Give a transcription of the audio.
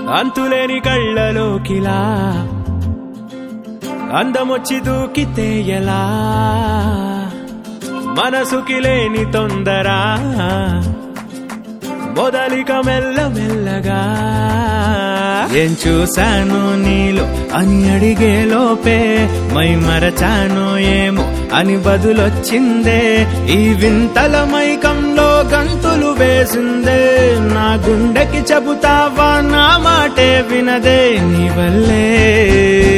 అంతులేని కళ్ళలోకిలా అందమొచ్చి దూకితే ఎలా మనసుకి లేని తొందర మొదలిక మెల్ల మెల్లగా ఏం చూశాను నీలో అని అడిగే లోపే మై మరచాను ఏమో అని బదులొచ్చిందే ఈ వింతల మైకంలో గంతులు వేసిందే నా గుండెకి చెబుతావా నా మాటే వినదే నీ వల్లే